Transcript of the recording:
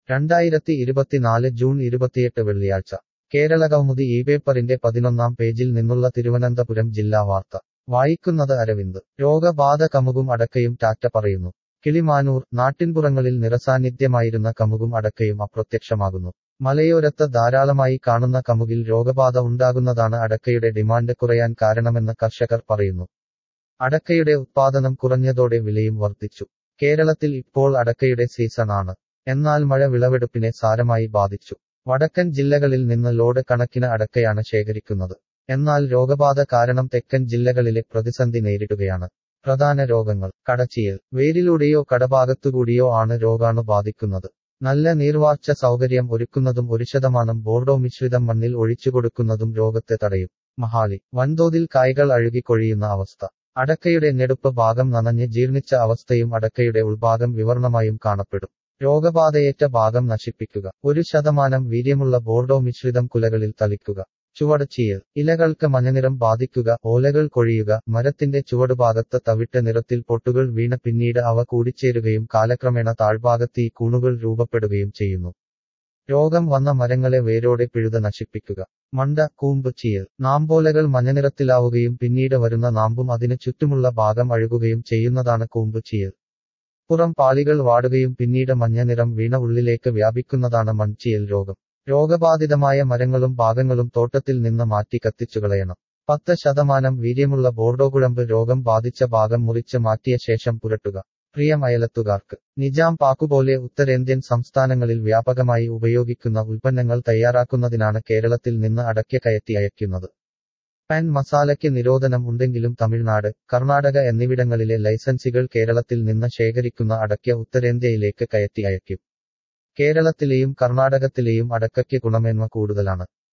രണ്ടായിരത്തി ഇരുപത്തിനാല് ജൂൺ ഇരുപത്തിയെട്ട് വെള്ളിയാഴ്ച കേരള കൗമുദി ഈ പേപ്പറിന്റെ പതിനൊന്നാം പേജിൽ നിന്നുള്ള തിരുവനന്തപുരം ജില്ലാ വാർത്ത വായിക്കുന്നത് അരവിന്ദ് രോഗബാധ കമുകും അടക്കയും ടാറ്റ പറയുന്നു കിളിമാനൂർ നാട്ടിൻപുറങ്ങളിൽ നിറസാന്നിധ്യമായിരുന്ന കമുകും അടക്കയും അപ്രത്യക്ഷമാകുന്നു മലയോരത്ത് ധാരാളമായി കാണുന്ന കമുകിൽ രോഗബാധ ഉണ്ടാകുന്നതാണ് അടക്കയുടെ ഡിമാൻഡ് കുറയാൻ കാരണമെന്ന് കർഷകർ പറയുന്നു അടക്കയുടെ ഉത്പാദനം കുറഞ്ഞതോടെ വിലയും വർദ്ധിച്ചു കേരളത്തിൽ ഇപ്പോൾ അടക്കയുടെ സീസൺ ആണ് എന്നാൽ മഴ വിളവെടുപ്പിനെ സാരമായി ബാധിച്ചു വടക്കൻ ജില്ലകളിൽ നിന്ന് ലോഡ് കണക്കിന് അടക്കയാണ് ശേഖരിക്കുന്നത് എന്നാൽ രോഗബാധ കാരണം തെക്കൻ ജില്ലകളിലെ പ്രതിസന്ധി നേരിടുകയാണ് പ്രധാന രോഗങ്ങൾ കടച്ചിയൽ വേരിലൂടെയോ കടഭാഗത്തുകൂടിയോ ആണ് രോഗാണു ബാധിക്കുന്നത് നല്ല നീർവാർച്ച സൗകര്യം ഒരുക്കുന്നതും ഒരു ശതമാനം ബോർഡോ മിശ്രിതം മണ്ണിൽ ഒഴിച്ചുകൊടുക്കുന്നതും രോഗത്തെ തടയും മഹാലി വൻതോതിൽ കായ്കൾ അഴുകിക്കൊഴിയുന്ന അവസ്ഥ അടക്കയുടെ നെടുപ്പ് ഭാഗം നനഞ്ഞ് ജീർണിച്ച അവസ്ഥയും അടക്കയുടെ ഉൾഭാഗം വിവർണമായും കാണപ്പെടും രോഗബാധയേറ്റ ഭാഗം നശിപ്പിക്കുക ഒരു ശതമാനം വീര്യമുള്ള ബോർഡോ മിശ്രിതം കുലകളിൽ തളിക്കുക ചുവടച്ചിയൽ ഇലകൾക്ക് മഞ്ഞനിറം ബാധിക്കുക ഓലകൾ കൊഴിയുക മരത്തിന്റെ ചുവടുഭാഗത്ത് തവിട്ട് നിറത്തിൽ പൊട്ടുകൾ വീണ പിന്നീട് അവ കൂടിച്ചേരുകയും കാലക്രമേണ താഴ്ഭാഗത്ത് ഈ കൂണുകൾ രൂപപ്പെടുകയും ചെയ്യുന്നു രോഗം വന്ന മരങ്ങളെ വേരോടെ പിഴുത് നശിപ്പിക്കുക മണ്ട കൂമ്പ് ചീയൽ നാമ്പോലകൾ മഞ്ഞനിറത്തിലാവുകയും പിന്നീട് വരുന്ന നാമ്പും അതിനു ചുറ്റുമുള്ള ഭാഗം അഴുകുകയും ചെയ്യുന്നതാണ് കൂമ്പ് ചീയൽ പുറം പാളികൾ വാടുകയും പിന്നീട് മഞ്ഞനിറം വീണ ഉള്ളിലേക്ക് വ്യാപിക്കുന്നതാണ് മൺചിയൽ രോഗം രോഗബാധിതമായ മരങ്ങളും ഭാഗങ്ങളും തോട്ടത്തിൽ നിന്ന് മാറ്റി കത്തിച്ചുകളയണം പത്ത് ശതമാനം വീര്യമുള്ള ബോർഡോകുഴമ്പ് രോഗം ബാധിച്ച ഭാഗം മുറിച്ച് മാറ്റിയ ശേഷം പുരട്ടുക പ്രിയം അയലത്തുകാർക്ക് നിജാം പാക്കുപോലെ ഉത്തരേന്ത്യൻ സംസ്ഥാനങ്ങളിൽ വ്യാപകമായി ഉപയോഗിക്കുന്ന ഉൽപ്പന്നങ്ങൾ തയ്യാറാക്കുന്നതിനാണ് കേരളത്തിൽ നിന്ന് അടയ്ക്ക കയറ്റി അയക്കുന്നത് പാൻ മസാലയ്ക്ക് നിരോധനം ഉണ്ടെങ്കിലും തമിഴ്നാട് കർണാടക എന്നിവിടങ്ങളിലെ ലൈസൻസികൾ കേരളത്തിൽ നിന്ന് ശേഖരിക്കുന്ന അടയ്ക്ക ഉത്തരേന്ത്യയിലേക്ക് കയറ്റി അയക്കും കേരളത്തിലെയും കർണാടകത്തിലെയും അടക്കയ്ക്ക് ഗുണമേന്മ കൂടുതലാണ്